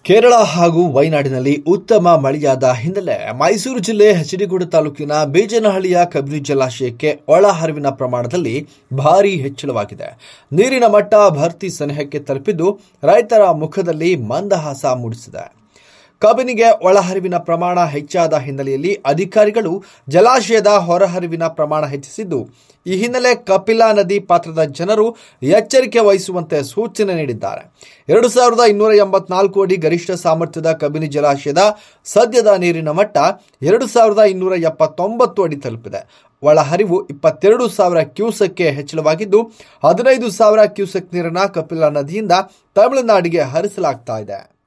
ಕೇರಳ ಹಾಗೂ ವಯನಾಡಿನಲ್ಲಿ ಉತ್ತಮ ಮಳೆಯಾದ ಹಿನ್ನೆಲೆ ಮೈಸೂರು ಜಿಲ್ಲೆ ಹೆಚಡಿಗೋಡು ತಾಲೂಕಿನ ಬೇಜನಹಳ್ಳಿಯ ಕಬಿನಿ ಜಲಾಶಯಕ್ಕೆ ಒಳಹರಿವಿನ ಪ್ರಮಾಣದಲ್ಲಿ ಭಾರೀ ಹೆಚ್ಚಳವಾಗಿದೆ ನೀರಿನ ಮಟ್ಟ ಭರ್ತಿ ಸನಿಹಕ್ಕೆ ತಲುಪಿದ್ದು ರೈತರ ಮುಖದಲ್ಲಿ ಮಂದಹಾಸ ಮೂಡಿಸಿದೆ ಕಬಿನಿಗೆ ಒಳಹರಿವಿನ ಪ್ರಮಾಣ ಹೆಚ್ಚಾದ ಹಿನ್ನೆಲೆಯಲ್ಲಿ ಅಧಿಕಾರಿಗಳು ಜಲಾಶಯದ ಹೊರಹರಿವಿನ ಪ್ರಮಾಣ ಹೆಚ್ಚಿಸಿದ್ದು ಈ ಹಿನ್ನೆಲೆ ಕಪಿಲಾ ನದಿ ಪಾತ್ರದ ಜನರು ಎಚ್ಚರಿಕೆ ವಹಿಸುವಂತೆ ಸೂಚನೆ ನೀಡಿದ್ದಾರೆ ಎರಡು ಸಾವಿರದ ಇನ್ನೂರ ಎಂಬತ್ನಾಲ್ಕು ಅಡಿ ಗರಿಷ್ಠ ಸಾಮರ್ಥ್ಯದ ಕಬಿನಿ ಜಲಾಶಯದ ಸದ್ಯದ ನೀರಿನ ಮಟ್ಟ ಎರಡು ಸಾವಿರದ ಇನ್ನೂರ ಎಪ್ಪತ್ತೊಂಬತ್ತು ಅಡಿ ತಲುಪಿದೆ ಒಳಹರಿವು ಇಪ್ಪತ್ತೆರಡು ಸಾವಿರ ಕ್ಯೂಸೆಕ್ಗೆ ಹೆಚ್ಚಳವಾಗಿದ್ದು ಹದಿನೈದು ಸಾವಿರ ಕ್ಯೂಸೆಕ್ ನೀರನ್ನ ಕಪಿಲಾ ನದಿಯಿಂದ ತಮಿಳುನಾಡಿಗೆ ಹರಿಸಲಾಗ್ತಾ ಇದೆ